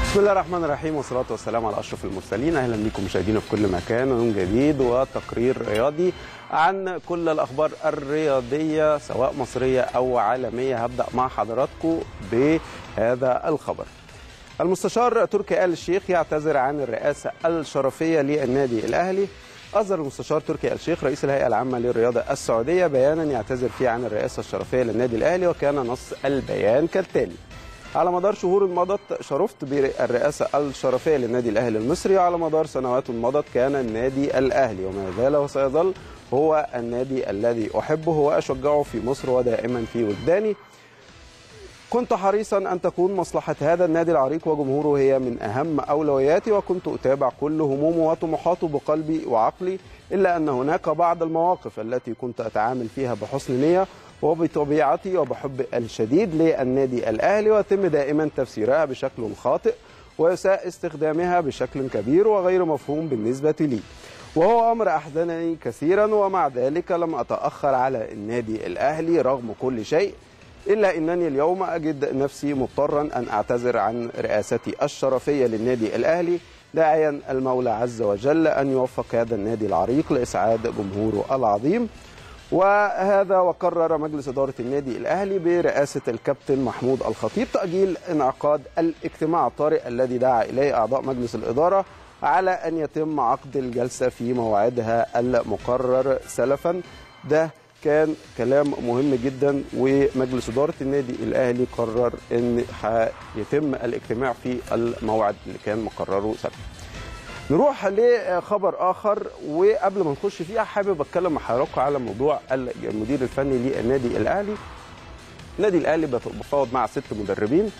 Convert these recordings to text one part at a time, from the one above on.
بسم الله الرحمن الرحيم والصلاة والسلام على أشرف المرسلين أهلا بكم مشاهدينا في كل مكان ويوم جديد وتقرير رياضي عن كل الأخبار الرياضية سواء مصرية أو عالمية هبدأ مع حضراتكم بهذا الخبر المستشار تركي آل الشيخ يعتذر عن الرئاسة الشرفية للنادي الأهلي أصدر المستشار تركي آل الشيخ رئيس الهيئة العامة للرياضة السعودية بيانا يعتذر فيه عن الرئاسة الشرفية للنادي الأهلي وكان نص البيان كالتالي على مدار شهور مضت شرفت بالرئاسة الشرفية للنادي الأهلي المصري وعلى مدار سنوات مضت كان النادي الأهلي وما زال وسيظل هو النادي الذي أحبه وأشجعه في مصر ودائما في وجداني كنت حريصا أن تكون مصلحة هذا النادي العريق وجمهوره هي من أهم أولوياتي وكنت أتابع كل همومه وطموحاته بقلبي وعقلي إلا أن هناك بعض المواقف التي كنت أتعامل فيها بحسن نية وبطبيعتي وبحب الشديد للنادي الأهلي ويتم دائما تفسيرها بشكل خاطئ ويساء استخدامها بشكل كبير وغير مفهوم بالنسبة لي وهو أمر أحزنني كثيرا ومع ذلك لم أتأخر على النادي الأهلي رغم كل شيء إلا أنني اليوم أجد نفسي مضطرا أن أعتذر عن رئاستي الشرفية للنادي الأهلي داعيا المولى عز وجل أن يوفق هذا النادي العريق لإسعاد جمهوره العظيم وهذا وقرر مجلس إدارة النادي الأهلي برئاسة الكابتن محمود الخطيب تأجيل انعقاد الاجتماع الطارئ الذي دعا إليه أعضاء مجلس الإدارة على أن يتم عقد الجلسة في موعدها المقرر سلفا ده كان كلام مهم جدا ومجلس إدارة النادي الأهلي قرر أن يتم الاجتماع في الموعد اللي كان مقرره سلفا نروح لخبر اخر وقبل ما نخش فيها حابب اتكلم مع حضراتكم على موضوع المدير الفني للنادي الاهلي النادي الاهلي بيتفاوض مع ست مدربين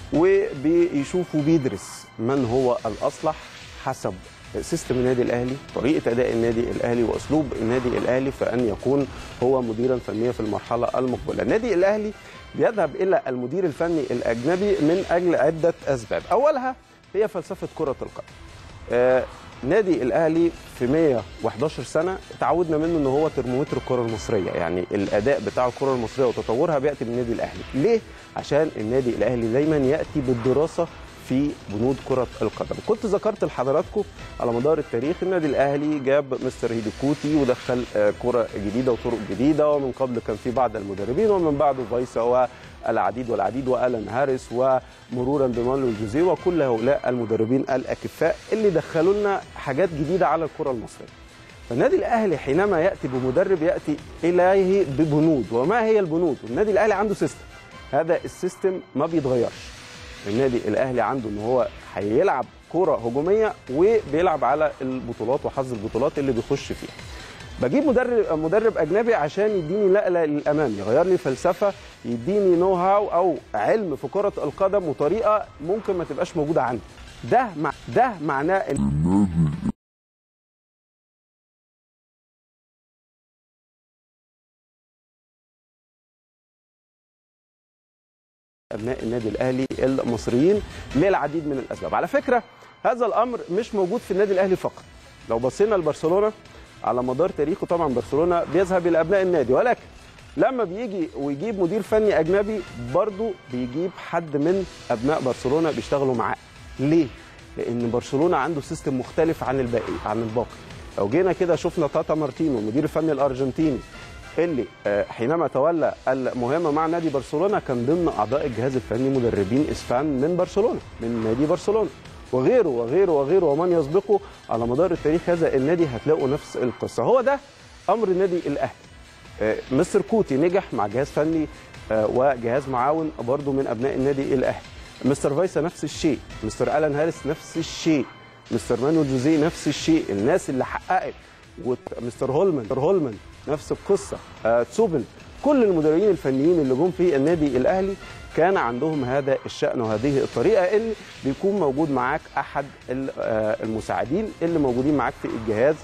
وبيشوف وبيدرس من هو الاصلح حسب سيستم النادي الاهلي طريقه اداء النادي الاهلي واسلوب النادي الاهلي فان يكون هو مديرا فنيا في المرحله المقبله النادي الاهلي بيذهب الى المدير الفني الاجنبي من اجل عده اسباب اولها هي فلسفه كره القدم آه نادي الاهلي في 111 سنه اتعودنا منه ان هو ترمومتر الكره المصريه يعني الاداء بتاع الكره المصريه وتطورها بياتي من النادي الاهلي ليه عشان النادي الاهلي دايما ياتي بالدراسه في بنود كرة القدم كنت ذكرت لحضراتكم على مدار التاريخ النادي الأهلي جاب مستر هيدي كوتي ودخل كرة جديدة وطرق جديدة ومن قبل كان في بعض المدربين ومن بعده فايسا والعديد والعديد وألان هاريس ومرورا بمانويل جوزيه وكل هؤلاء المدربين الأكفاء اللي دخلوا لنا حاجات جديدة على الكرة المصرية فالنادي الاهلي حينما ياتي بمدرب ياتي اليه ببنود وما هي البنود النادي الاهلي عنده سيستم هذا السيستم ما بيتغيرش النادي الاهلي عنده ان هو هيلعب كره هجوميه وبيلعب على البطولات وحظ البطولات اللي بيخش فيها بجيب مدرب مدرب اجنبي عشان يديني نقله للامام يغير لي فلسفه يديني نو هاو او علم في كره القدم وطريقه ممكن ما تبقاش موجوده عندي ده مع ده معناه ابناء النادي الاهلي المصريين للعديد من الاسباب على فكره هذا الامر مش موجود في النادي الاهلي فقط لو بصينا لبرشلونه على مدار تاريخه طبعا برشلونه بيذهب الى ابناء النادي ولكن لما بيجي ويجيب مدير فني اجنبي برضه بيجيب حد من ابناء برشلونه بيشتغلوا معاه ليه لان برشلونه عنده سيستم مختلف عن الباقي عن الباقي لو جينا كده شفنا تاتا مارتينو المدير الفني الارجنتيني اللي حينما تولى المهمه مع نادي برشلونه كان ضمن اعضاء الجهاز الفني مدربين اسبان من برشلونه من نادي برشلونه وغيره وغيره وغيره ومن يسبقه على مدار التاريخ هذا النادي هتلاقوا نفس القصه هو ده امر النادي الاهلي مستر كوتي نجح مع جهاز فني وجهاز معاون برضه من ابناء النادي الاهلي مستر فايسا نفس الشيء مستر الان هاريس نفس الشيء مستر مانويل جوزيه نفس الشيء الناس اللي حققت ومستر هولمان مستر هولمان نفس القصه آه، تسوبل كل المدربين الفنيين اللي جم في النادي الاهلي كان عندهم هذا الشأن وهذه الطريقة اللي بيكون موجود معاك أحد المساعدين اللي موجودين معاك في الجهاز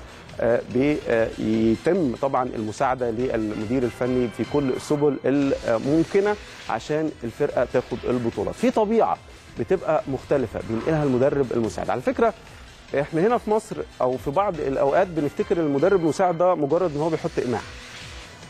بيتم طبعا المساعدة للمدير الفني في كل السبل الممكنة عشان الفرقة تاخد البطولات في طبيعة بتبقى مختلفة بينقلها المدرب المساعد على فكرة احنا هنا في مصر او في بعض الاوقات بنفتكر المدرب المساعد ده مجرد ان هو بيحط اقماع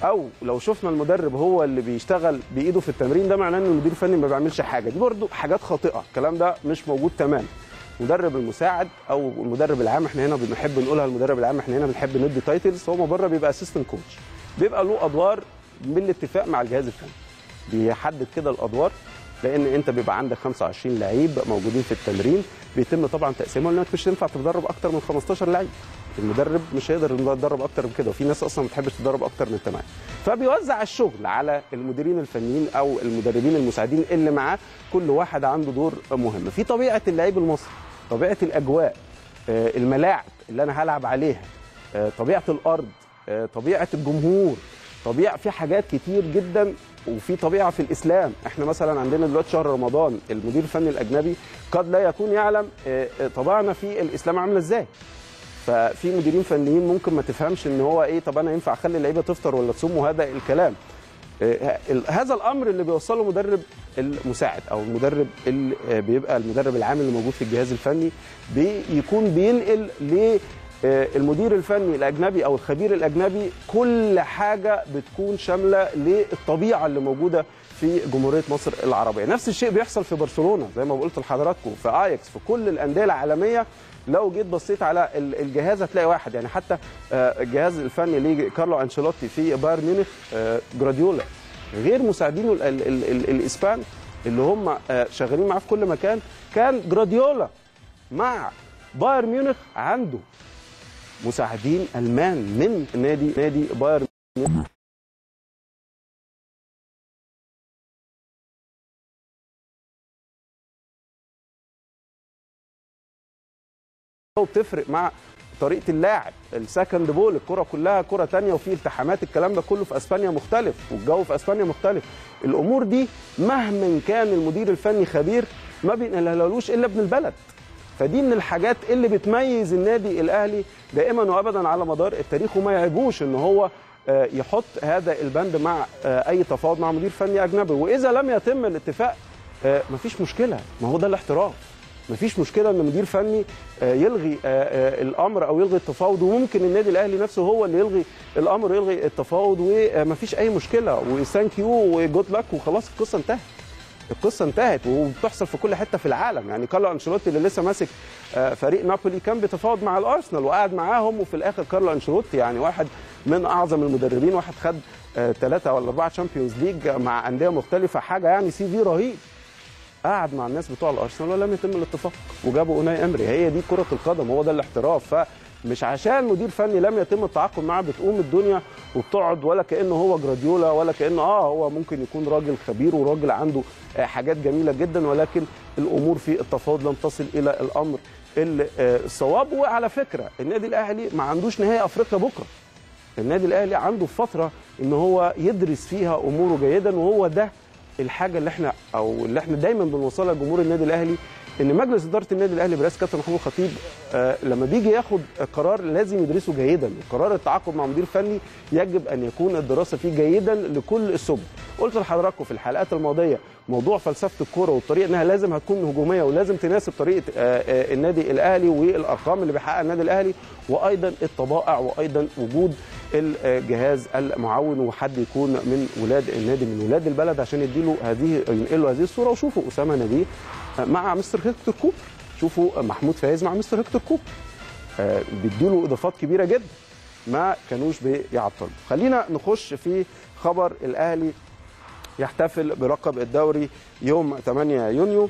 او لو شفنا المدرب هو اللي بيشتغل بايده في التمرين ده معناه ان المدير الفني ما بيعملش حاجه دي برضو حاجات خاطئه الكلام ده مش موجود تماما المدرب المساعد او المدرب العام احنا هنا بنحب نقولها المدرب العام احنا هنا بنحب ندي تايتلز هو بره بيبقى اسيستنت كوتش بيبقى له ادوار بالاتفاق مع الجهاز الفني بيحدد كده الادوار لان انت بيبقى عندك 25 لعيب موجودين في التمرين بيتم طبعا تقسيمهم لانك مش هينفع تدرب اكتر من 15 لعيب المدرب مش هيقدر يدرب اكتر من كده وفي ناس اصلا ما بتحبش تدرب اكتر من 8 فبيوزع الشغل على المديرين الفنيين او المدربين المساعدين اللي معاه كل واحد عنده دور مهم في طبيعه اللعيب المصري طبيعه الاجواء آه، الملاعب اللي انا هلعب عليها آه، طبيعه الارض آه، طبيعه الجمهور طبيعه في حاجات كتير جدا وفي طبيعه في الاسلام احنا مثلا عندنا دلوقتي شهر رمضان المدير الفني الاجنبي قد لا يكون يعلم آه، آه، طبيعنا في الاسلام عامله ازاي ففي مديرين فنيين ممكن ما تفهمش ان هو ايه طب انا ينفع اخلي اللعيبه تفطر ولا تصوم وهذا الكلام آه، ال- هذا الامر اللي بيوصله مدرب المساعد او المدرب اللي آه، بيبقى المدرب العام اللي موجود في الجهاز الفني بيكون بينقل ل آه، المدير الفني الاجنبي او الخبير الاجنبي كل حاجه بتكون شامله للطبيعه اللي موجوده في جمهوريه مصر العربيه نفس الشيء بيحصل في برشلونه زي ما قلت لحضراتكم في اياكس في كل الانديه العالميه لو جيت بصيت على ال- الجهاز هتلاقي واحد يعني حتى آه، الجهاز الفني لكارلو انشيلوتي في بايرن ميونخ آه، جراديولا غير مساعدينه ال- ال- ال- ال- الاسبان اللي هم آه، شغالين معاه في كل مكان كان جراديولا مع بايرن ميونخ عنده مساعدين المان من نادي نادي بايرن ميونخ وبتفرق مع طريقه اللاعب السكند بول الكره كلها كره تانية وفي التحامات الكلام ده كله في اسبانيا مختلف والجو في اسبانيا مختلف الامور دي مهما كان المدير الفني خبير ما بينقلهالوش الا ابن البلد فدي من الحاجات اللي بتميز النادي الاهلي دائما وابدا على مدار التاريخ وما يعيبوش ان هو آه، يحط هذا البند مع آه، اي تفاوض مع مدير فني اجنبي واذا لم يتم الاتفاق آه، مفيش مشكله ما هو ده الاحتراف مفيش مشكله ان مدير فني آه، يلغي آه، آه، الامر او يلغي التفاوض وممكن النادي الاهلي نفسه هو اللي يلغي الامر ويلغي التفاوض ومفيش اي مشكله وثانك يو وجود لك وخلاص القصه انتهت القصه انتهت وبتحصل في كل حته في العالم يعني كارلو انشيلوتي اللي لسه ماسك آه، فريق نابولي كان بيتفاوض مع الارسنال وقعد معاهم وفي الاخر كارلو انشيلوتي يعني واحد من اعظم المدربين واحد خد ثلاثه ولا اربعه تشامبيونز ليج مع انديه مختلفه حاجه يعني سي في رهيب قعد مع الناس بتوع الارسنال ولم يتم الاتفاق وجابوا اوناي امري هي دي كره القدم هو ده الاحتراف فمش عشان مدير فني لم يتم التعاقد معاه بتقوم الدنيا وبتقعد ولا كانه هو جراديولا ولا كانه اه هو ممكن يكون راجل خبير وراجل عنده آه، حاجات جميله جدا ولكن الامور في التفاوض لم تصل الى الامر ال- آه، الصواب وعلى فكره النادي الاهلي ما عندوش نهائي افريقيا بكره النادي الاهلي عنده فتره ان هو يدرس فيها اموره جيدا وهو ده الحاجه اللي احنا او اللي احنا دايما بنوصلها لجمهور النادي الاهلي ان مجلس اداره النادي الاهلي برئاسه كابتن محمود الخطيب آه لما بيجي ياخد قرار لازم يدرسه جيدا قرار التعاقد مع مدير فني يجب ان يكون الدراسه فيه جيدا لكل السبل قلت لحضراتكم في الحلقات الماضيه موضوع فلسفه الكوره والطريقه انها لازم هتكون هجوميه ولازم تناسب طريقه آه آه النادي الاهلي والارقام اللي بيحققها النادي الاهلي وايضا الطبائع وايضا وجود الجهاز المعاون وحد يكون من ولاد النادي من ولاد البلد عشان يديله هذه ينقلوا هذه الصوره وشوفوا اسامه نبيه مع مستر هيكتور كوبر شوفوا محمود فايز مع مستر هيكتور كوبر آه، بيديله اضافات كبيره جدا ما كانوش بيعطلوا خلينا نخش في خبر الاهلي يحتفل بلقب الدوري يوم 8 يونيو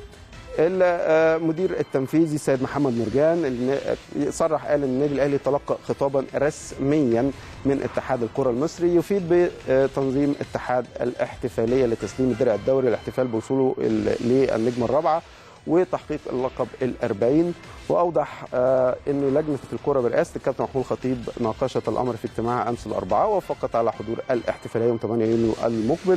المدير التنفيذي السيد محمد مرجان اللي صرح قال ان النادي الاهلي تلقى خطابا رسميا من اتحاد الكره المصري يفيد بتنظيم اتحاد الاحتفاليه لتسليم الدرع الدوري الاحتفال بوصوله للنجمه الرابعه وتحقيق اللقب الأربعين وأوضح آه أن لجنة الكرة برئاسة الكابتن محمود الخطيب ناقشت الأمر في اجتماعها أمس الأربعاء ووافقت على حضور الاحتفالية يوم 8 يونيو المقبل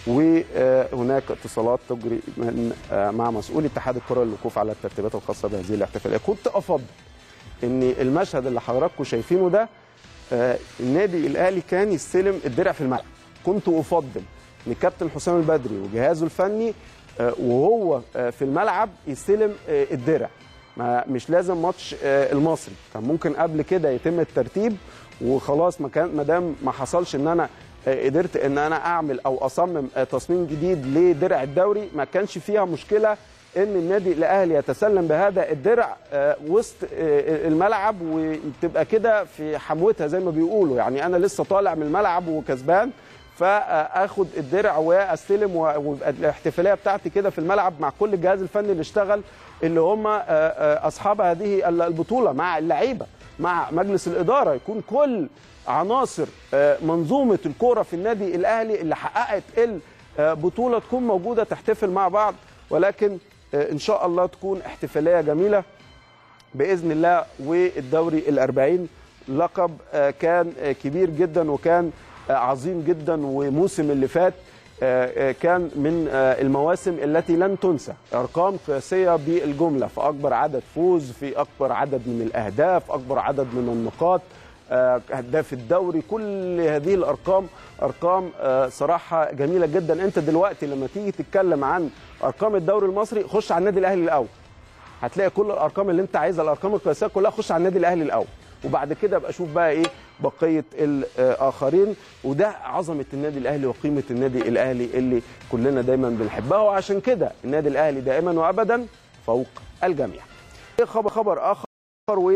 وهناك اتصالات تجري من آه مع مسؤول اتحاد الكرة للوقوف على الترتيبات الخاصة بهذه الاحتفالية كنت أفضل أن المشهد اللي حضراتكم شايفينه ده آه النادي الأهلي كان يستلم الدرع في الملعب كنت أفضل أن الكابتن حسام البدري وجهازه الفني وهو في الملعب يستلم الدرع ما مش لازم ماتش المصري كان ممكن قبل كده يتم الترتيب وخلاص ما كان ما دام ما حصلش ان انا آه، قدرت ان انا اعمل او اصمم آه، تصميم جديد لدرع الدوري ما كانش فيها مشكله ان النادي الاهلي يتسلم بهذا الدرع آه، وسط آه، الملعب وتبقى كده في حموتها زي ما بيقولوا يعني انا لسه طالع من الملعب وكسبان فاخد الدرع واستلم و- ويبقى الاحتفاليه بتاعتي كده في الملعب مع كل الجهاز الفني اللي اشتغل اللي هم آه، آه، اصحاب هذه البطوله مع اللعيبه مع مجلس الاداره يكون كل عناصر آه، منظومه الكوره في النادي الاهلي اللي حققت البطوله تكون موجوده تحتفل مع بعض ولكن آه، ان شاء الله تكون احتفاليه جميله باذن الله والدوري الأربعين لقب آه، كان آه، كبير جدا وكان آه، عظيم جدا وموسم اللي فات آه، آه، كان من آه، المواسم التي لن تنسى ارقام قياسيه بالجمله في اكبر عدد فوز في اكبر عدد من الاهداف اكبر عدد من النقاط آه، هداف الدوري كل هذه الارقام ارقام آه، صراحه جميله جدا انت دلوقتي لما تيجي تتكلم عن ارقام الدوري المصري خش على النادي الاهلي الاول هتلاقي كل الارقام اللي انت عايزها الارقام القياسيه كلها خش على النادي الاهلي الاول وبعد كده ابقى اشوف بقى ايه بقيه الاخرين وده عظمه النادي الاهلي وقيمه النادي الاهلي اللي كلنا دايما بنحبها وعشان كده النادي الاهلي دائما وابدا فوق الجميع خبر خبر اخر و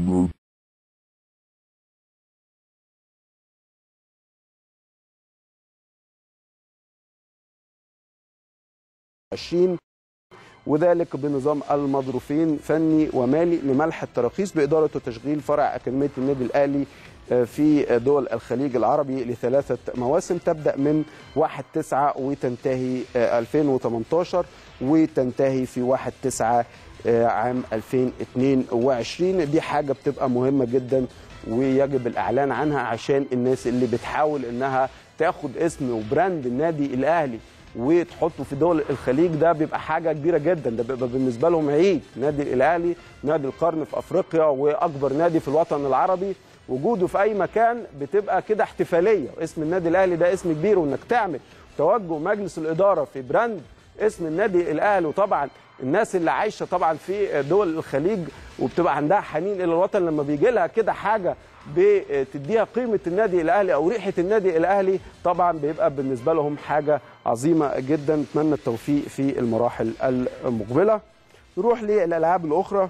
عشرين وذلك بنظام المظروفين فني ومالي لملح التراخيص بإدارة وتشغيل فرع أكاديمية النادي الأهلي آه، في دول الخليج العربي لثلاثة مواسم تبدأ من 1 9 وتنتهي آه، 2018 وتنتهي في 1 9 عام 2022 دي حاجة بتبقى مهمة جدا ويجب الإعلان عنها عشان الناس اللي بتحاول إنها تاخد اسم وبراند النادي الأهلي وتحطه في دول الخليج ده بيبقى حاجه كبيره جدا ده بيبقى بالنسبه لهم عيد نادي الاهلي نادي القرن في افريقيا واكبر نادي في الوطن العربي وجوده في اي مكان بتبقى كده احتفاليه اسم النادي الاهلي ده اسم كبير وانك تعمل توجه مجلس الاداره في براند اسم النادي الاهلي وطبعا الناس اللي عايشه طبعا في دول الخليج وبتبقى عندها حنين الى الوطن لما بيجي لها كده حاجه بتديها قيمه النادي الاهلي او ريحه النادي الاهلي طبعا بيبقى بالنسبه لهم حاجه عظيمه جدا نتمنى التوفيق في المراحل المقبله نروح للالعاب الاخرى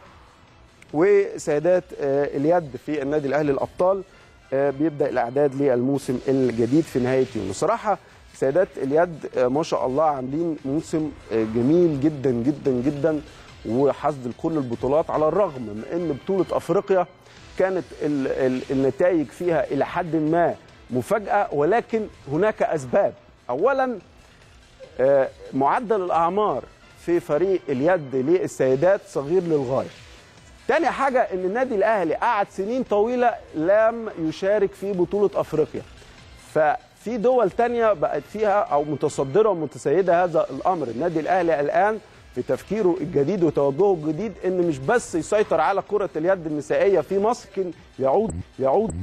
وسيدات آه، اليد في النادي الاهلي الابطال آه، بيبدا الاعداد للموسم الجديد في نهايه يونيو صراحه سيدات اليد آه، ما شاء الله عاملين موسم آه، جميل جدا جدا جدا وحصد كل البطولات على الرغم من ان بطوله افريقيا كانت ال- ال- النتائج فيها الى حد ما مفاجاه ولكن هناك اسباب اولا آه، معدل الاعمار في فريق اليد للسيدات صغير للغايه تاني حاجة ان النادي الاهلي قعد سنين طويلة لم يشارك في بطولة افريقيا ففي دول تانية بقت فيها او متصدرة ومتسيدة هذا الامر النادي الاهلي الان في تفكيره الجديد وتوجهه الجديد ان مش بس يسيطر على كرة اليد النسائية في مصر لكن يعود يعود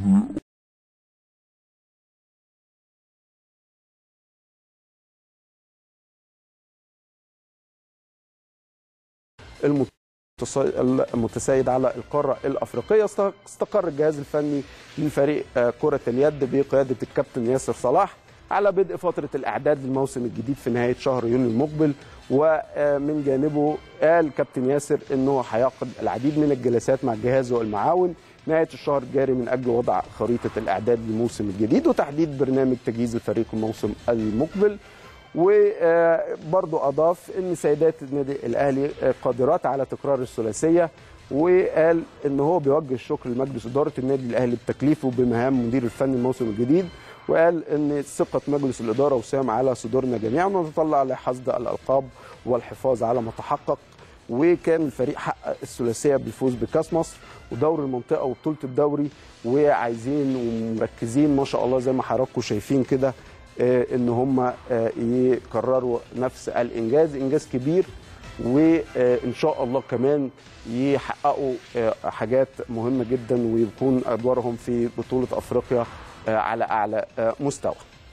المتص- المتسيد على القاره الافريقيه است- استقر الجهاز الفني لفريق آه، كره اليد بقياده الكابتن ياسر صلاح على بدء فتره الاعداد للموسم الجديد في نهايه شهر يونيو المقبل ومن جانبه قال كابتن ياسر انه هيعقد العديد من الجلسات مع الجهاز والمعاون نهايه الشهر الجاري من اجل وضع خريطه الاعداد للموسم الجديد وتحديد برنامج تجهيز الفريق الموسم المقبل وبرضه اضاف ان سيدات النادي الاهلي قادرات على تكرار الثلاثيه وقال ان هو بيوجه الشكر لمجلس اداره النادي الاهلي بتكليفه بمهام مدير الفني الموسم الجديد وقال ان ثقه مجلس الاداره وسام على صدورنا جميعا ونتطلع لحصد الالقاب والحفاظ على ما تحقق وكان الفريق حقق الثلاثيه بالفوز بكاس مصر ودوري المنطقه وبطوله الدوري وعايزين ومركزين ما شاء الله زي ما حضراتكم شايفين كده آه، ان هم آه، يكرروا نفس الانجاز انجاز كبير وان شاء الله كمان يحققوا آه، حاجات مهمه جدا ويكون ادوارهم في بطوله افريقيا آه، على اعلى آه، مستوى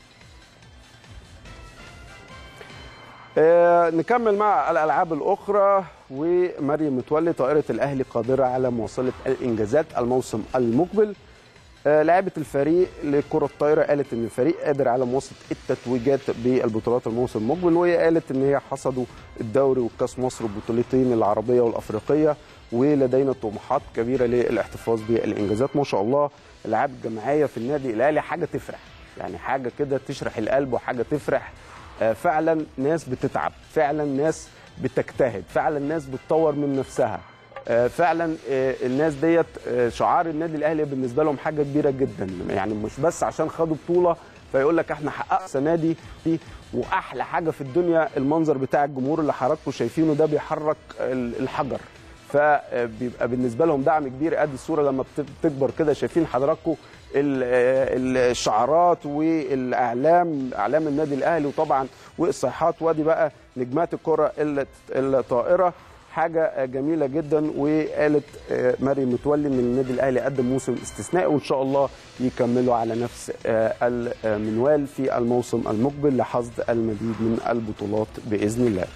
آه، نكمل مع الالعاب الاخرى ومريم متولي طائره الاهلي قادره على مواصله الانجازات الموسم المقبل آه، لاعبة الفريق لكرة الطايرة قالت إن الفريق قادر على مواصلة التتويجات بالبطولات الموسم المقبل وهي قالت إن هي حصدوا الدوري والكاس مصر البطولتين العربية والأفريقية ولدينا طموحات كبيرة للاحتفاظ بالإنجازات ما شاء الله الألعاب الجماعية في النادي الأهلي حاجة تفرح يعني حاجة كده تشرح القلب وحاجة تفرح آه، فعلا ناس بتتعب فعلا ناس بتجتهد فعلا ناس بتطور من نفسها آه، فعلا آه، الناس ديت آه، شعار النادي الاهلي بالنسبه لهم حاجه كبيره جدا يعني مش بس عشان خدوا بطوله فيقول لك احنا حققنا السنه دي دي واحلى حاجه في الدنيا المنظر بتاع الجمهور اللي حضراتكم شايفينه ده بيحرك ال- الحجر فبيبقى بالنسبه لهم دعم كبير ادي الصوره لما بت- بتكبر كده شايفين حضراتكم ال- ال- الشعارات والاعلام اعلام النادي الاهلي وطبعا والصيحات وادي بقى نجمات الكره ال- الطائره حاجه جميله جدا وقالت آه، مريم متولي ان النادي الاهلي قدم موسم استثنائي وان شاء الله يكملوا على نفس آه، المنوال في الموسم المقبل لحصد المزيد من البطولات باذن الله.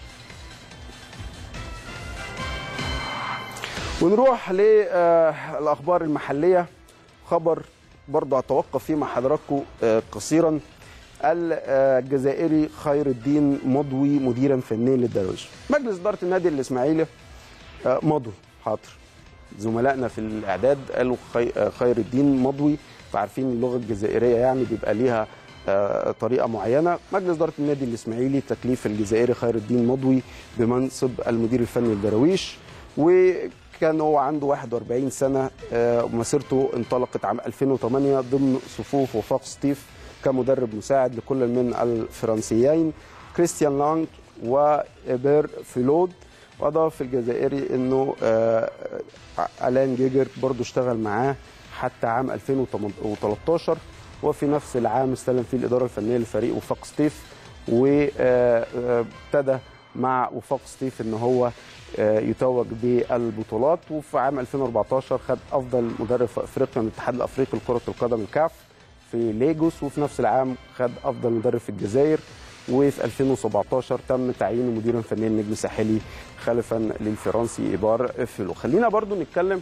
ونروح للاخبار المحليه خبر برضه هتوقف فيه مع حضراتكم آه، قصيرا الجزائري خير الدين مضوي مديرا فنيا للدراويش مجلس اداره النادي الاسماعيلي آه، مضوي حاضر زملائنا في الاعداد قالوا خي- آه، خير الدين مضوي فعارفين اللغه الجزائريه يعني بيبقى ليها آه، طريقه معينه مجلس اداره النادي الاسماعيلي تكليف الجزائري خير الدين مضوي بمنصب المدير الفني للدراويش وكان هو عنده 41 سنه آه، مسيرته انطلقت عام 2008 ضمن صفوف وفاق ستيف كمدرب مساعد لكل من الفرنسيين كريستيان لانج وإبير فيلود واضاف الجزائري انه آه، الان جيجر برضه اشتغل معاه حتى عام 2013 وفي نفس العام استلم فيه الاداره الفنيه لفريق وفاق ستيف وابتدى مع وفاق ستيف ان هو آه، يتوج بالبطولات وفي عام 2014 خد افضل مدرب في افريقيا من الاتحاد الافريقي لكره القدم الكاف في ليجوس وفي نفس العام خد افضل مدرب في الجزائر وفي 2017 تم تعيينه مديرا فنيا النجم الساحلي خلفا للفرنسي ايبار فيلو خلينا برضو نتكلم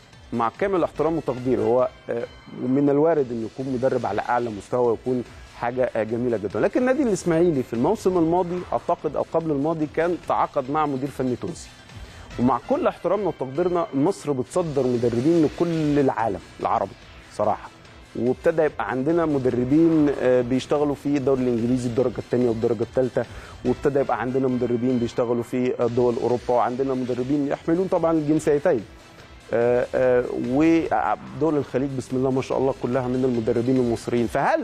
مع كامل احترام وتقدير هو آه، من الوارد انه يكون مدرب على اعلى مستوى ويكون حاجه آه، جميله جدا لكن النادي الاسماعيلي في الموسم الماضي اعتقد او قبل الماضي كان تعاقد مع مدير فني تونسي ومع كل احترامنا وتقديرنا مصر بتصدر مدربين لكل العالم العربي صراحه وابتدى يبقى عندنا مدربين آه، بيشتغلوا في الدوري الانجليزي الدرجه الثانيه والدرجه الثالثه وابتدى يبقى عندنا مدربين بيشتغلوا في آه، دول اوروبا وعندنا مدربين يحملون طبعا الجنسيتين آه، آه، ودول الخليج بسم الله ما شاء الله كلها من المدربين المصريين فهل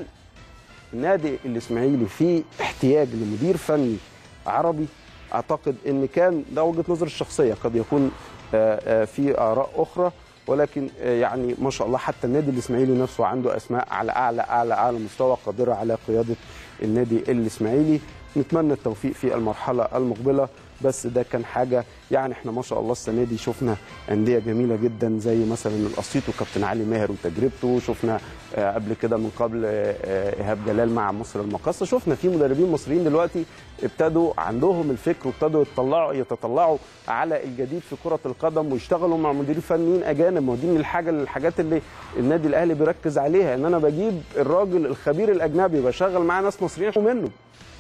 النادي الاسماعيلي فيه احتياج لمدير فني عربي اعتقد ان كان ده وجهه نظري الشخصيه قد يكون آه، آه، في اراء اخرى ولكن آه، يعني ما شاء الله حتى النادي الاسماعيلي نفسه عنده اسماء على اعلى اعلى اعلى مستوى قادره على قياده النادي الاسماعيلي نتمنى التوفيق في المرحله المقبله بس ده كان حاجه يعني احنا ما شاء الله السنه دي شفنا انديه جميله جدا زي مثلا الاسيوط وكابتن علي ماهر وتجربته شفنا آه، قبل كده من قبل آه، آه، ايهاب جلال مع مصر المقاصه شفنا في مدربين مصريين دلوقتي ابتدوا عندهم الفكر وابتدوا يتطلعوا يتطلعوا على الجديد في كره القدم ويشتغلوا مع مديرين فنيين اجانب ما هو دي من الحاجه الحاجات اللي النادي الاهلي بيركز عليها ان انا بجيب الراجل الخبير الاجنبي بشغل معاه ناس مصريين منه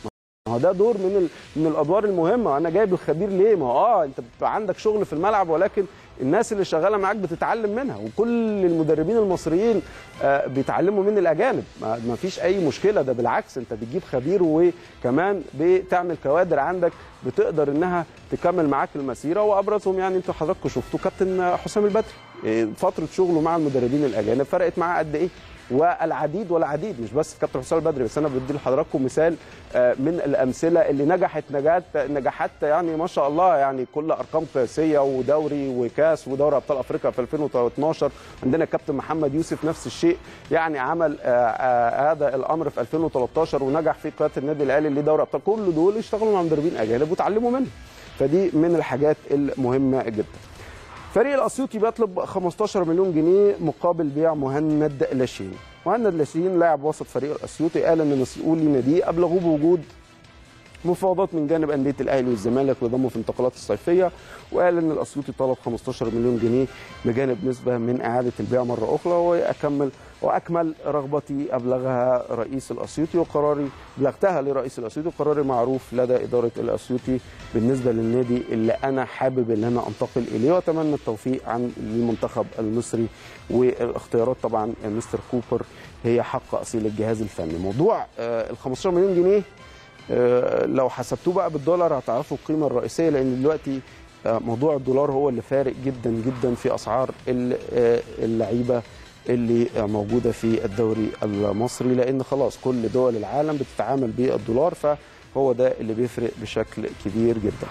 ما هو ده دور من ال... من الادوار المهمه انا جايب الخبير ليه ما هو اه انت بتبقى عندك شغل في الملعب ولكن الناس اللي شغاله معاك بتتعلم منها وكل المدربين المصريين آه بيتعلموا من الاجانب ما ما فيش اي مشكله ده بالعكس انت بتجيب خبير وكمان بتعمل كوادر عندك بتقدر انها تكمل معاك المسيره وابرزهم يعني انتوا حضراتكم شفتوا كابتن حسام البدري إيه، فتره شغله مع المدربين الاجانب فرقت معاه قد ايه والعديد والعديد مش بس كابتن حسام البدري بس انا بدي لحضراتكم مثال آه، من الامثله اللي نجحت نجاحات نجاحات يعني ما شاء الله يعني كل ارقام قياسيه ودوري وكاس ودوري ابطال افريقيا في 2012 عندنا كابتن محمد يوسف نفس الشيء يعني عمل آه، آه، هذا الامر في 2013 ونجح في قياده النادي الاهلي لدوري ابطال كل دول اشتغلوا مع مدربين اجانب وتعلموا منهم فدي من الحاجات المهمه جدا فريق الاسيوطي بيطلب 15 مليون جنيه مقابل بيع مهند لاشين مهند لاشين لاعب وسط فريق الاسيوطي قال ان مسؤولي ناديه ابلغوه بوجود مفاوضات من جانب انديه الاهلي والزمالك لضمه في الانتقالات الصيفيه وقال ان الاسيوطي طلب 15 مليون جنيه بجانب نسبه من اعاده البيع مره اخرى واكمل واكمل رغبتي ابلغها رئيس الاسيوطي وقراري بلغتها لرئيس الاسيوطي وقراري معروف لدى اداره الاسيوطي بالنسبه للنادي اللي انا حابب ان انا انتقل اليه واتمنى التوفيق عن المنتخب المصري والاختيارات طبعا مستر كوبر هي حق اصيل الجهاز الفني موضوع ال 15 مليون جنيه لو حسبتوه بقى بالدولار هتعرفوا القيمه الرئيسيه لان دلوقتي موضوع الدولار هو اللي فارق جدا جدا في اسعار اللعيبه اللي موجوده في الدوري المصري لان خلاص كل دول العالم بتتعامل بالدولار فهو ده اللي بيفرق بشكل كبير جدا.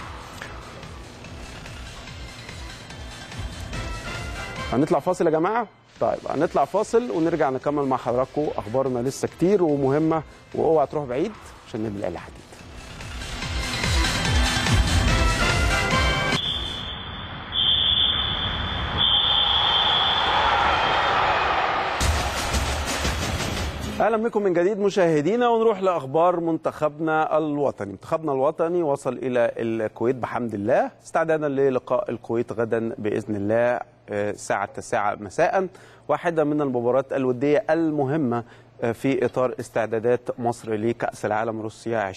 هنطلع فاصل يا جماعه؟ طيب هنطلع فاصل ونرجع نكمل مع حضراتكم اخبارنا لسه كتير ومهمه واوعى تروح بعيد عشان نبني الاهلي حديد. اهلا بكم من جديد مشاهدينا ونروح لاخبار منتخبنا الوطني منتخبنا الوطني وصل الى الكويت بحمد الله استعدادا للقاء الكويت غدا باذن الله الساعه 9 مساء واحده من المباريات الوديه المهمه في اطار استعدادات مصر لكاس العالم روسيا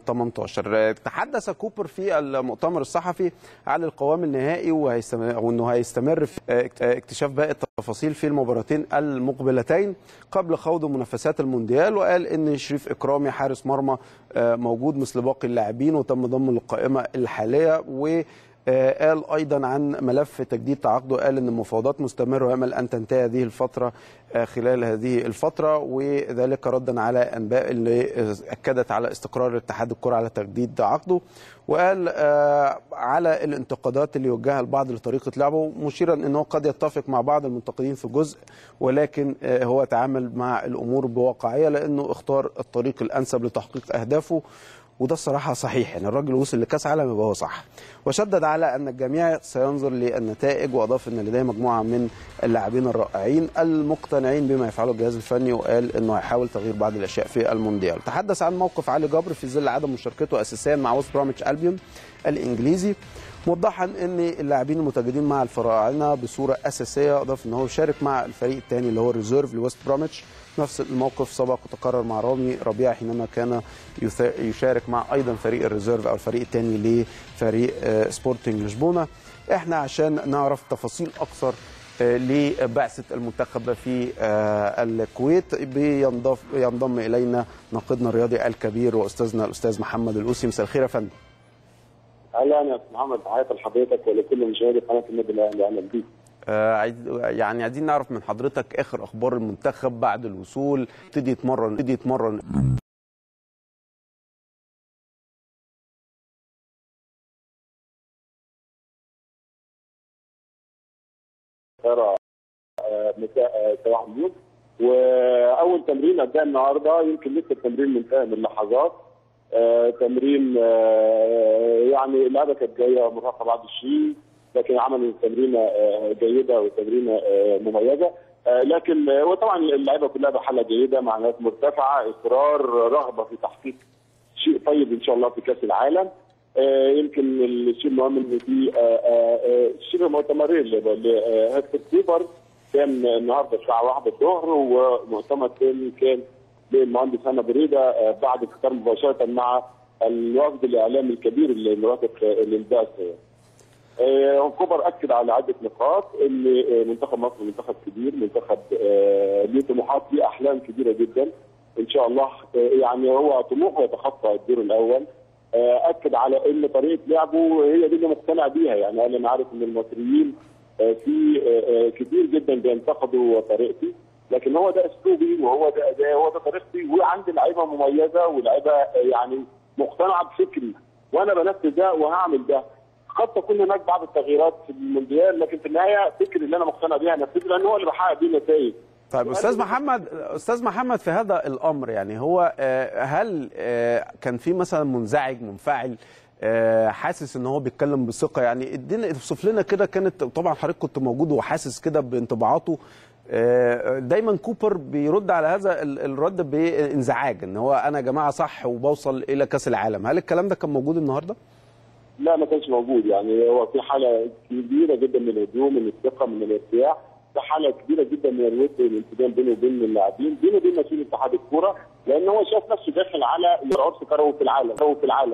2018 تحدث كوبر في المؤتمر الصحفي عن القوام النهائي وانه هيستمر في اكتشاف باقي التفاصيل في المباراتين المقبلتين قبل خوض منافسات المونديال وقال ان شريف اكرامي حارس مرمى موجود مثل باقي اللاعبين وتم ضمه للقائمه الحاليه و قال ايضا عن ملف تجديد تعاقده قال ان المفاوضات مستمره ويامل ان تنتهي هذه الفتره خلال هذه الفتره وذلك ردا على انباء اللي اكدت على استقرار اتحاد الكره على تجديد عقده وقال على الانتقادات اللي وجهها البعض لطريقه لعبه مشيرا انه قد يتفق مع بعض المنتقدين في جزء ولكن هو تعامل مع الامور بواقعيه لانه اختار الطريق الانسب لتحقيق اهدافه وده الصراحة صحيح يعني الراجل وصل لكأس عالم يبقى هو صح وشدد على أن الجميع سينظر للنتائج وأضاف أن لديه مجموعة من اللاعبين الرائعين المقتنعين بما يفعله الجهاز الفني وقال أنه هيحاول تغيير بعض الأشياء في المونديال تحدث عن موقف علي جبر في ظل عدم مشاركته أساسيا مع وست بروميتش ألبيون الإنجليزي موضحا ان اللاعبين المتواجدين مع الفراعنه بصوره اساسيه اضاف ان هو يشارك مع الفريق الثاني اللي هو الريزيرف لويست بروميتش نفس الموقف سبق وتكرر مع رامي ربيع حينما كان يشارك مع ايضا فريق الريزيرف او الفريق الثاني لفريق سبورتنج لشبونه احنا عشان نعرف تفاصيل اكثر لبعثه المنتخب في الكويت بينضم ينضم الينا ناقدنا الرياضي الكبير واستاذنا الاستاذ محمد الاوسي مساء الخير يا فندم اهلا يا استاذ محمد تحياتي لحضرتك ولكل مشاهدي قناه النادي الاهلي اهلا بيك آه يعني عايزين نعرف من حضرتك اخر اخبار المنتخب بعد الوصول ابتدي يتمرن ابتدي يتمرن مساء صباح اليوم واول تمرين اداء النهارده يمكن لسه التمرين منتهي من لحظات آه تمرين آه يعني اللعبه كانت جايه مرهقه بعض الشيء لكن عملوا تمرينه آه جيده وتمرينه آه مميزه آه لكن آه وطبعا اللعيبه كلها بحاله جيده معنويات مرتفعه اصرار رغبه في تحقيق شيء طيب ان شاء الله في كاس العالم آه يمكن الشيء المهم ان في شبه مؤتمرين لهيكتور كوبر كان النهارده الساعه 1 الظهر ومؤتمر ثاني كان للمهندس هنا بريده بعد اختار مباشره مع الوفد الاعلامي الكبير اللي مرافق للبعثه آه كوبر اكد على عده نقاط ان منتخب مصر منتخب كبير منتخب آه ليه طموحات ليه احلام كبيره جدا ان شاء الله آه يعني هو طموحه يتخطى الدور الاول اكد على ان طريقه لعبه هي دي اللي مقتنع بيها يعني انا عارف ان المصريين في كتير جدا بينتقدوا طريقتي لكن هو ده اسلوبي وهو ده اداء هو ده طريقتي وعندي لعيبه مميزه ولاعيبه يعني مقتنعه بفكري وانا بنفذ ده وهعمل ده قد تكون هناك بعض التغييرات في المونديال لكن في النهايه فكري اللي انا مقتنع بيها نفذه لان هو اللي بحقق بيه نتائج طيب استاذ محمد استاذ محمد في هذا الامر يعني هو هل كان في مثلا منزعج منفعل حاسس ان هو بيتكلم بثقه يعني ادينا اوصف لنا كده كانت طبعا حضرتك كنت موجود وحاسس كده بانطباعاته آه، دايما كوبر بيرد على هذا ال- الرد بانزعاج ان هو انا يا جماعه صح وبوصل الى كاس العالم هل الكلام ده كان موجود النهارده لا ما كانش موجود يعني هو في حاله كبيره جدا من الهدوء من الثقه من الارتياح في حاله كبيره جدا من الود والانسجام بينه وبين اللاعبين بينه وبين مسؤول اتحاد الكوره لان هو شاف نفسه داخل على عرس كروي في العالم كروي في العالم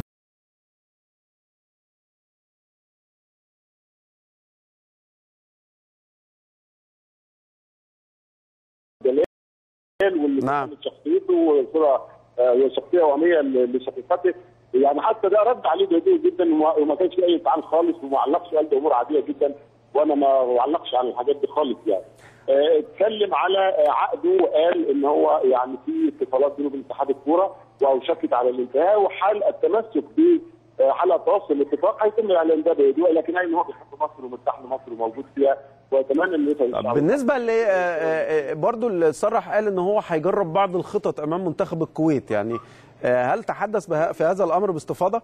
جلال واللي نعم. كانت شخصيته وصوره آه، شخصيه وهميه ل- لشخصيته يعني حتى ده رد عليه بهدوء جدا وما- وما كانش في اي انفعال خالص وما علقش قال دي امور عاديه جدا وانا ما علقش على الحاجات دي خالص يعني آه، اتكلم على آه، عقده وقال ان هو يعني في اتصالات بينه وبين اتحاد الكوره واوشكت على الانتهاء وحال التمسك ب آه، حلقه تواصل الاتفاق هيتم الاعلان ده بهدوء لكن قال ان هو بيحب مصر ومرتاح لمصر وموجود فيها واتمنى ان يوصل إن شاء الله. بالنسبه ل آه، آه، برضو اللي صرح قال ان هو هيجرب بعض الخطط امام منتخب الكويت يعني آه، هل تحدث بها- في هذا الامر باستفاضه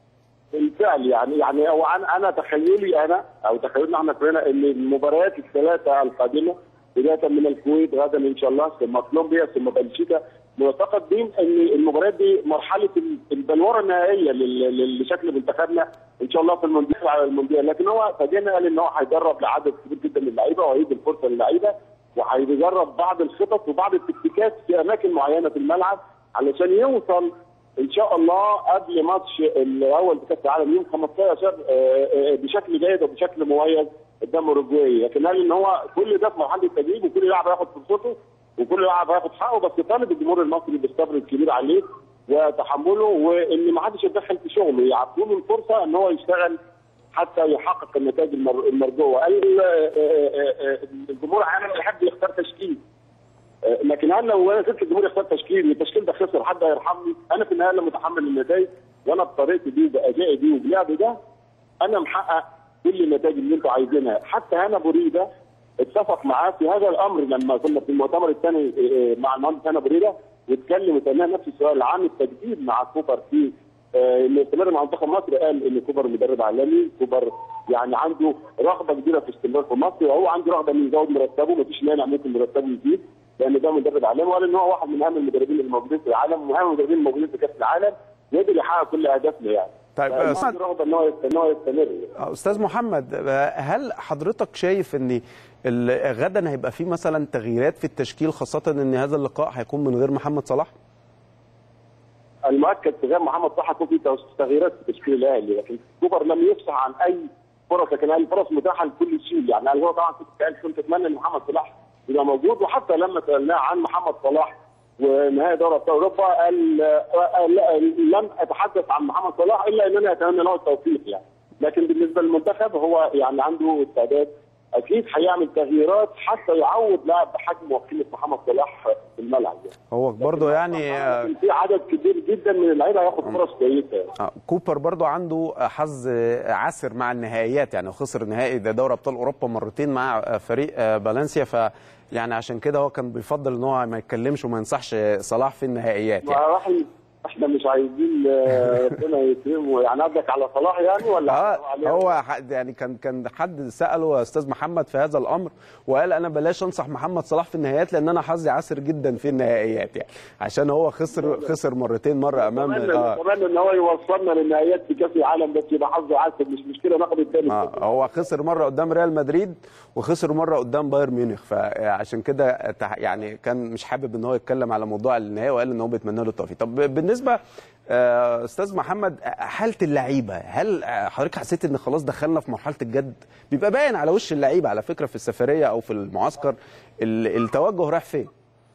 بالفعل يعني يعني هو انا انا تخيلي انا او تخيلنا احنا كلنا ان المباريات الثلاثه القادمه بدايه من الكويت غدا ان شاء الله ثم كولومبيا ثم بلجيكا معتقد بهم ان المباريات دي مرحله ال- البلوره النهائيه لل- لل- لشكل منتخبنا ان شاء الله في المونديال على المونديال لكن هو فاجئنا قال ان هو هيجرب لعدد كبير جدا من اللعيبه وهيدي الفرصه للعيبه وهيجرب بعض الخطط وبعض التكتيكات في اماكن معينه في الملعب علشان يوصل ان شاء الله قبل ماتش الاول في كاس العالم يوم 15 آه، آه، بشكل جيد وبشكل مميز قدام اوروجواي لكن قال ان هو كل ده في مرحله التدريب وكل لاعب هياخد فرصته وكل لاعب هياخد حقه بس طالب الجمهور المصري بالصبر الكبير عليه وتحمله وان ما حدش يتدخل في شغله يعطوا له الفرصه ان هو يشتغل حتى يحقق النتائج المر- المرجوه قال آه، آه، آه، الجمهور احيانا يحب يختار تشكيل آه، لكن هل لو انا سبت الجمهور يختار تشكيل والتشكيل ده خسر حد هيرحمني انا في النهايه اللي متحمل النتائج وانا بطريقتي دي وبادائي دي وبلعبي ده انا محقق كل النتائج اللي انتوا عايزينها حتى هنا بريده اتفق معاه في هذا الامر لما كنا في المؤتمر الثاني آه، مع المهندس هنا بريده واتكلم وسالناه نفس السؤال عن التجديد مع كوبر في آه، انه يستمر مع منتخب مصر قال ان كوبر مدرب عالمي كوبر يعني عنده رغبه كبيره في الاستمرار في مصر وهو عنده رغبه انه يزود مرتبه مفيش مانع ممكن مرتبه يزيد لان ده مدرب عالمي وقال ان هو واحد من اهم المدربين الموجودين في العالم واهم المدربين الموجودين في كاس العالم وقدر يحقق كل اهدافنا يعني طيب، فعنده أستاذ- رغبه ان هو ان هو يستمر يعني. استاذ محمد آه، هل حضرتك شايف ان ال- غدا هيبقى في مثلا تغييرات في التشكيل خاصه ان هذا اللقاء هيكون من غير محمد صلاح المؤكد في غير محمد صلاح يكون في تغييرات في تشكيل الاهلي لكن كوبر لم يفصح عن اي فرص لكن الفرص متاحه لكل شيء يعني هل هو طبعا كنت سألت كنت اتمنى ان محمد صلاح يبقى موجود وحتى لما سالناه عن محمد صلاح ونهائي دوري ابطال اوروبا قال آه، لا- لم اتحدث عن محمد صلاح الا انني اتمنى له التوفيق يعني لكن بالنسبه للمنتخب هو يعني عنده استعداد اكيد هيعمل تغييرات حتى يعوض لاعب بحجم وقيمه محمد صلاح في الملعب يعني. هو برضه يعني آه، لكن في عدد كبير جدا من اللعيبه هياخد فرص كويسه يعني. آه، كوبر برضو عنده حظ عسر مع النهائيات يعني خسر نهائي ده دوري ابطال اوروبا مرتين مع فريق آه، فالنسيا ف يعني عشان كده هو كان بيفضل ان هو ما يتكلمش وما ينصحش صلاح في النهائيات ما يعني راح احنا مش عايزين آه، ربنا يكرمه يعني قصدك على صلاح يعني ولا اه عليه؟ هو حد يعني كان كان حد ساله يا استاذ محمد في هذا الامر وقال انا بلاش انصح محمد صلاح في النهائيات لان انا حظي عسر جدا في النهائيات يعني عشان هو خسر خسر مرتين مره امام اتمنى آه اتمنى ان هو يوصلنا للنهائيات في كاس العالم بس يبقى حظه عسل مش مشكله ناخد الثاني آه هو خسر مره قدام ريال مدريد وخسر مره قدام بايرن ميونخ فعشان كده تح- يعني كان مش حابب ان هو يتكلم على موضوع النهائي وقال ان هو بيتمنى له التوفيق طب بالنسبه آه، استاذ محمد آه، حاله اللعيبه هل آه، حضرتك حسيت ان خلاص دخلنا في مرحله الجد بيبقى باين على وش اللعيبه على فكره في السفريه او في المعسكر ال- التوجه رايح فين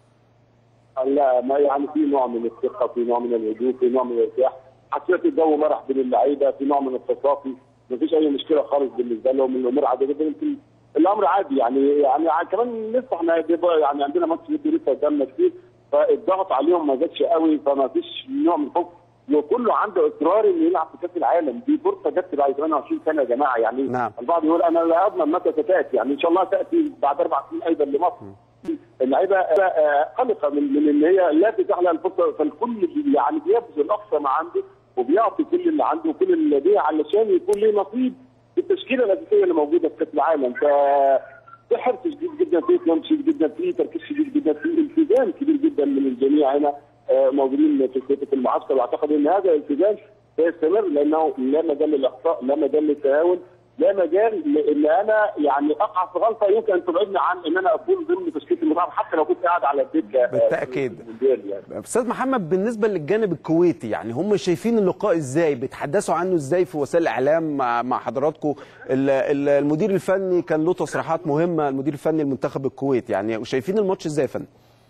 لا ما يعني في نوع من الثقه في نوع من الهدوء في نوع من الارتياح حسيت الجو مرح بين اللعيبه في نوع من التصافي ما فيش اي مشكله خالص بالنسبه لهم الامور عاديه جدا يمكن الامر عادي يعني يعني ع- كمان لسه احنا بيبقى يعني عندنا ماتش ودي لسه قدامنا كتير فالضغط عليهم ما زادش قوي فما فيش نوع من الخوف وكله عنده اصرار انه يلعب في كاس العالم دي فرصه جت بعد 28 سنه يا جماعه يعني نعم. البعض يقول انا لا اضمن متى ستاتي يعني ان شاء الله تاتي بعد اربع سنين ايضا لمصر اللعيبه آه، قلقه من من ان هي لا تتاح لها الفرصه فالكل يعني بيبذل اقصى ما عنده وبيعطي كل اللي عنده وكل اللي لديه علشان يكون له نصيب في التشكيله الاساسيه اللي موجوده في كاس العالم ف في حرص شديد جدا في اهتمام شديد جدا في تركيز شديد جدا في التزام كبير جدا من الجميع هنا آه، موجودين في خطه المعسكر واعتقد ان هذا الالتزام سيستمر لانه لا مجال للاخطاء لا مجال للتهاون لا مجال لان انا يعني اقع في غلطه يمكن ان تبعدني عن ان انا اكون ضمن تشكيله المنتخب حتى لو كنت قاعد على الدكه آه، بالتأكيد. في المونديال يعني. استاذ محمد بالنسبه للجانب الكويتي يعني هم شايفين اللقاء ازاي بيتحدثوا عنه ازاي في وسائل الاعلام مع, مع حضراتكم ال- ال- المدير الفني كان له تصريحات مهمه المدير الفني المنتخب الكويت يعني شايفين الماتش ازاي يا فندم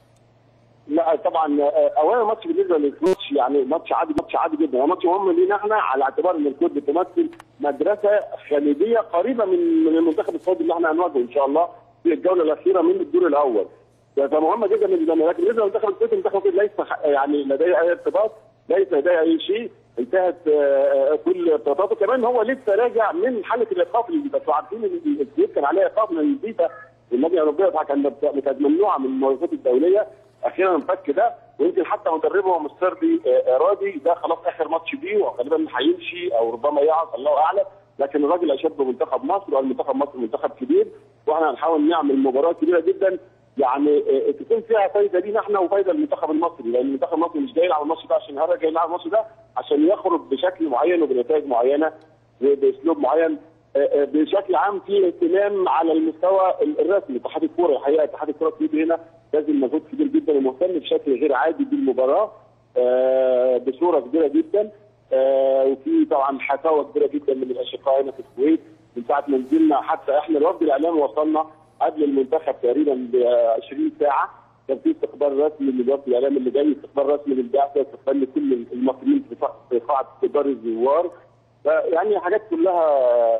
لا طبعا آه، اولا الماتش بالنسبه للكوتش يعني ماتش عادي ماتش عادي جدا هو ماتش مهم لينا احنا على اعتبار ان الكوت بتمثل مدرسه خليجيه قريبه من من المنتخب السعودي اللي احنا هنواجهه ان شاء الله في الجوله الاخيره من الدور الاول فمهمه جدا بالنسبه لنا لكن بالنسبه للمنتخب الكويتي المنتخب الكويتي ليس ح- يعني لديه اي ارتباط ليس لديه اي شيء انتهت آه، آه، كل ارتباطاته كمان هو لسه راجع من حاله الايقاف اللي بس عارفين ان الكويت كان عليها ايقاف من الفيفا اللجنه الاوروبيه كان كانت ممنوعه من المواجهات الدوليه اخيرا انفك ده ويمكن حتى مدربه هو مستربي آه، راضي ده خلاص اخر ماتش بيه وغالبا هيمشي او ربما يقعد الله اعلم لكن الراجل اشاد بمنتخب مصر وقال منتخب مصر منتخب كبير واحنا هنحاول نعمل مباراه كبيره جدا يعني آه، تكون فيها فايده لينا احنا وفايده للمنتخب المصري لان المنتخب المصري مش جاي يلعب الماتش ده عشان يهرج جاي يلعب الماتش ده عشان يخرج بشكل معين وبنتائج معينه وباسلوب معين آه، آه، بشكل عام في اهتمام على المستوى ال- الرسمي اتحاد الكوره الحقيقه اتحاد الكوره الكويتي هنا باذل مجهود كبير جدا ومهتم بشكل غير عادي بالمباراه آه، بصوره كبيره جدا آه، وفي طبعا حفاوه كبيره جدا من الاشقاء هنا في الكويت من ساعه ما نزلنا حتى احنا الوفد الاعلامي وصلنا قبل المنتخب تقريبا ب 20 ساعه كان في استقبال رسمي للوفد الاعلامي اللي جاي استقبال رسمي للبعثه استقبال لكل المصريين في قاع- في قاعه كبار الزوار فيعني حاجات كلها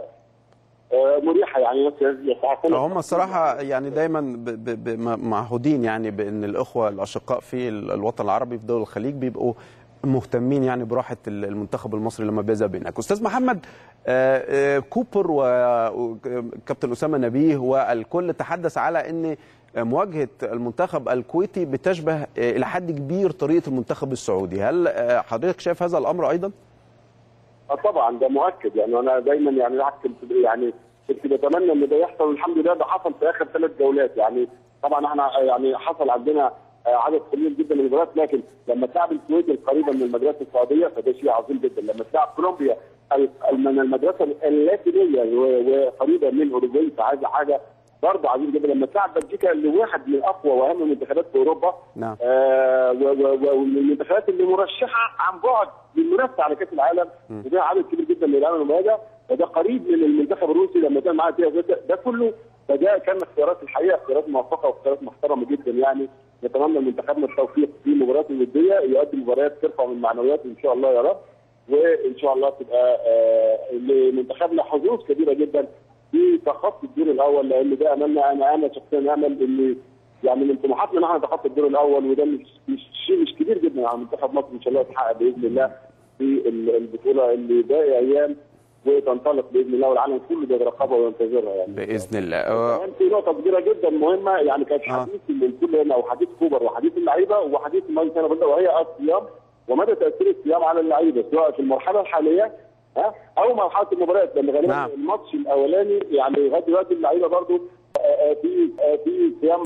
آه، مريحه يعني ناس يتعاطون هم الصراحه يعني دايما ب- ب- ب- م- معهودين يعني بان الاخوه الاشقاء في ال- الوطن العربي في دول الخليج بيبقوا مهتمين يعني براحه ال- المنتخب المصري لما بيذهب هناك استاذ محمد آه، آه، كوبر و- وكابتن اسامه نبيه والكل تحدث على ان مواجهه المنتخب الكويتي بتشبه آه، الى حد كبير طريقه المنتخب السعودي هل آه، حضرتك شايف هذا الامر ايضا آه طبعا ده مؤكد يعني انا دايما يعني الواحد كنت يعني كنت بتمنى ان ده يحصل والحمد لله ده حصل في اخر ثلاث جولات يعني طبعا احنا يعني حصل عندنا آه، عدد قليل جدا من المباريات لكن لما تلعب الكويت القريبه من المدرسه السعوديه فده شيء عظيم جدا لما تلعب كولومبيا ال- من المدرسه اللاتينيه و- وقريبه من اوروجواي فهذا حاجه برضه عظيم جدا لما تلعب بلجيكا اللي واحد من اقوى واهم المنتخبات في اوروبا نعم. آه، و- و- ومن المنتخبات اللي مرشحه عن بعد للمنافسه على كاس العالم وده عدد كبير جدا من العالم المواجهه فده قريب من المنتخب الروسي لما كان معاه فيها ده, ده كله فده كان اختيارات الحقيقه اختيارات موفقه واختيارات محترمه جدا يعني نتمنى لمنتخبنا التوفيق في المباريات الوديه يؤدي مباريات ترفع من معنوياته ان شاء الله يا رب وان شاء الله تبقى آه، لمنتخبنا حظوظ كبيره جدا في تخطي الدور الاول لان ده املنا انا انا شخصيا امل ان يعني من طموحاتنا ان احنا نتخطى الدور الاول وده مش مش شيء مش كبير جدا على منتخب مصر ان شاء الله يتحقق باذن الله في ال- البطوله اللي باقي ايام وتنطلق باذن الله والعالم كله بيترقبها وينتظرها يعني باذن الله آه، كمان في نقطه كبيره جدا مهمه يعني كانت آه. حديث الكل هنا وحديث كوبر وحديث اللعيبه وحديث المهندس انا بدأ وهي الصيام ومدى تاثير الصيام على اللعيبه سواء في المرحله الحاليه ها او مرحله المباريات لان غالبا نعم. الماتش الاولاني يعني لغايه دلوقتي اللعيبه برضو آه، آه، في آه، في صيام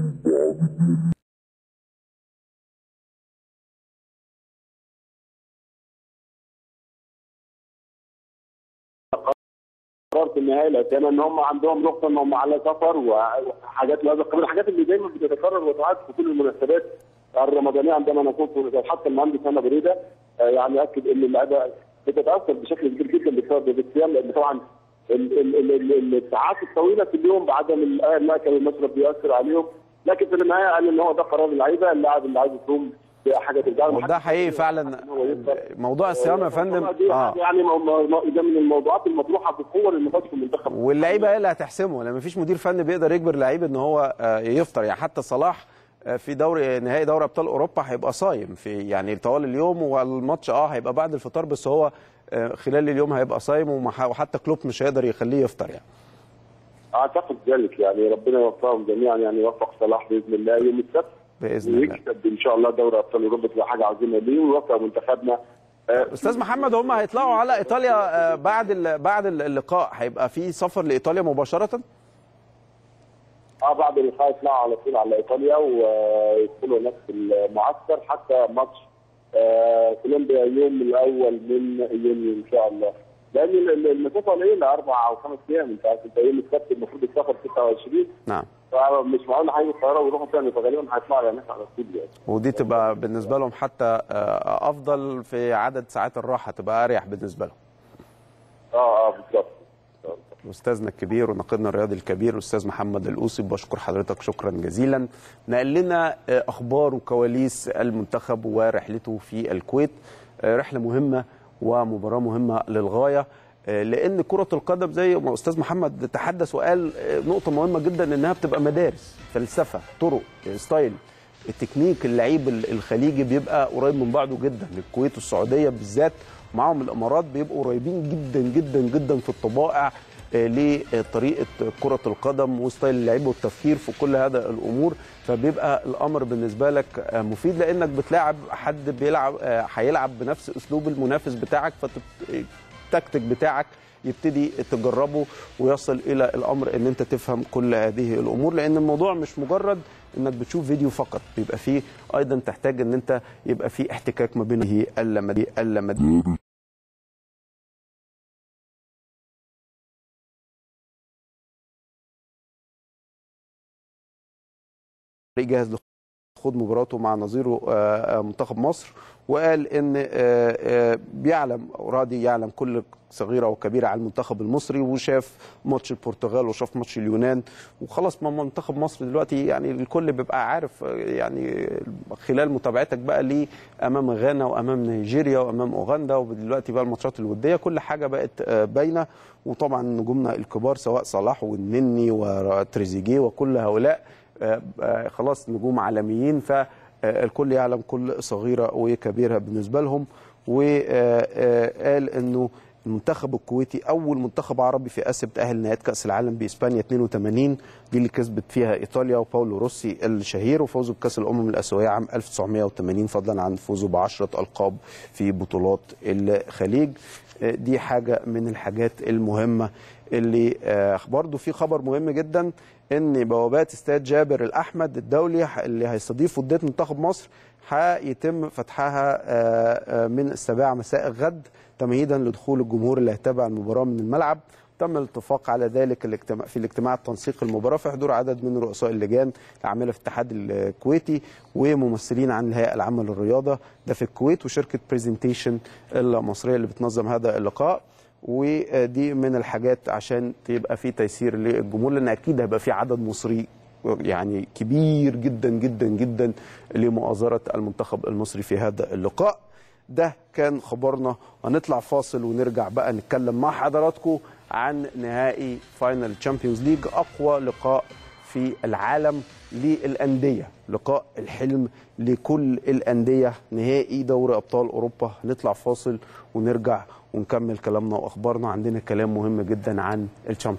قرار في النهايه لان ان هم عندهم نقطه ان هم على سفر وحاجات لهذا القبيل الحاجات اللي دايما بتتكرر وتعاد في كل المناسبات الرمضانيه عندما نكون في حتى المهندس هنا بريده آه، يعني اكد ان اللعيبه بتتاثر بشكل كبير جدا بسبب بالصيام لان طبعا ال- ال- ال- ال- الساعات الطويله في اليوم بعدم ال- الماكل والمشرب بيأثر عليهم لكن في النهايه قال ان هو ده قرار اللعيبه اللاعب اللي عايز يصوم حاجه ترجع له وده حقيقي فعلا موضوع الصيام يا فندم اه يعني مو- مو- مو- ده من الموضوعات المطروحه بقوه للنقاش في المنتخب واللعيبه هي اللي هتحسمه لان مفيش مدير فني بيقدر يجبر لعيب ان هو آه، يفطر يعني حتى صلاح آه، في دوري نهائي دوري ابطال اوروبا هيبقى صايم في يعني طوال اليوم والماتش اه هيبقى بعد الفطار بس هو آه، خلال اليوم هيبقى صايم ومح- وحتى كلوب مش هيقدر يخليه يفطر يعني اعتقد ذلك يعني ربنا يوفقهم جميعا يعني يوفق صلاح باذن الله يوم السبت باذن الله ويكسب ان شاء الله دوري ابطال اوروبا تبقى حاجه عظيمه ليه ويوفق منتخبنا آه، استاذ محمد هم هيطلعوا على ايطاليا آه، بعد ال- بعد اللقاء هيبقى في سفر لايطاليا مباشره اه بعد اللقاء يطلعوا على طول على ايطاليا ويدخلوا نفس المعسكر حتى ماتش آه كولومبيا يوم الاول من يونيو ان شاء الله لان المسافه قليله اربع او خمس ايام انت عارف انت يوم السبت المفروض السفر 26 نعم فمش معقول هيجوا القاهره ويروحوا تاني فغالبا هيطلعوا يعني على طول يعني ودي تبقى بالنسبه لهم حتى آه، افضل في عدد ساعات الراحه تبقى اريح بالنسبه لهم اه اه بالظبط استاذنا الكبير وناقدنا الرياضي الكبير الاستاذ محمد الأوسي بشكر حضرتك شكرا جزيلا نقل لنا آه، اخبار وكواليس المنتخب ورحلته في الكويت آه، رحله مهمه ومباراه مهمه للغايه آه، لان كره القدم زي ما استاذ محمد تحدث وقال آه، نقطه مهمه جدا انها بتبقى مدارس فلسفه طرق آه، ستايل التكنيك اللعيب الخليجي بيبقى قريب من بعضه جدا الكويت والسعوديه بالذات معاهم الامارات بيبقوا قريبين جدا جدا جدا في الطبائع آه، لطريقه كره القدم وستايل اللعيب والتفكير في كل هذا الامور فبيبقى الامر بالنسبه لك آه، مفيد لانك بتلاعب حد بيلعب آه، هيلعب بنفس اسلوب المنافس بتاعك فالتكتيك بتاعك يبتدي تجربه ويصل الى الامر ان انت تفهم كل هذه الامور لان الموضوع مش مجرد انك بتشوف فيديو فقط بيبقى فيه ايضا تحتاج ان انت يبقى فيه احتكاك ما بين هي اللمدي اللمدي جاهز لخوض مباراته مع نظيره آه، آه، منتخب مصر وقال ان آه، آه، بيعلم راضي يعلم كل صغيره وكبيره على المنتخب المصري وشاف ماتش البرتغال وشاف ماتش اليونان وخلاص ما منتخب مصر دلوقتي يعني الكل بيبقى عارف آه، يعني خلال متابعتك بقى ليه امام غانا وامام نيجيريا وامام اوغندا ودلوقتي بقى الماتشات الوديه كل حاجه بقت آه، باينه وطبعا نجومنا الكبار سواء صلاح والنني وتريزيجيه وكل هؤلاء آه، آه، خلاص نجوم عالميين فالكل يعلم كل صغيره وكبيره بالنسبه لهم وقال انه المنتخب الكويتي اول منتخب عربي في اسيا بتاهل نهائيات كاس العالم باسبانيا 82 دي اللي كسبت فيها ايطاليا وباولو روسي الشهير وفوزوا بكاس الامم الاسيويه عام 1980 فضلا عن فوزه بعشره القاب في بطولات الخليج آه، دي حاجه من الحاجات المهمه اللي آه، برضو في خبر مهم جدا ان بوابات استاد جابر الاحمد الدولي اللي هيستضيف وديه منتخب مصر هيتم فتحها آه، آه، من السابعه مساء الغد تمهيدا لدخول الجمهور اللي هيتابع المباراه من الملعب تم الاتفاق على ذلك الاجتماع في الاجتماع التنسيق المباراه في حضور عدد من رؤساء اللجان العامله في الاتحاد الكويتي وممثلين عن الهيئه العامه للرياضه ده في الكويت وشركه برزنتيشن المصريه اللي بتنظم هذا اللقاء ودي من الحاجات عشان تبقى في تيسير للجمهور لان اكيد هيبقى في عدد مصري يعني كبير جدا جدا جدا لمؤازره المنتخب المصري في هذا اللقاء ده كان خبرنا هنطلع فاصل ونرجع بقى نتكلم مع حضراتكم عن نهائي فاينل تشامبيونز ليج اقوى لقاء في العالم للانديه لقاء الحلم لكل الانديه نهائي دوري ابطال اوروبا نطلع فاصل ونرجع ونكمل كلامنا واخبارنا عندنا كلام مهم جدا عن الشامبيونز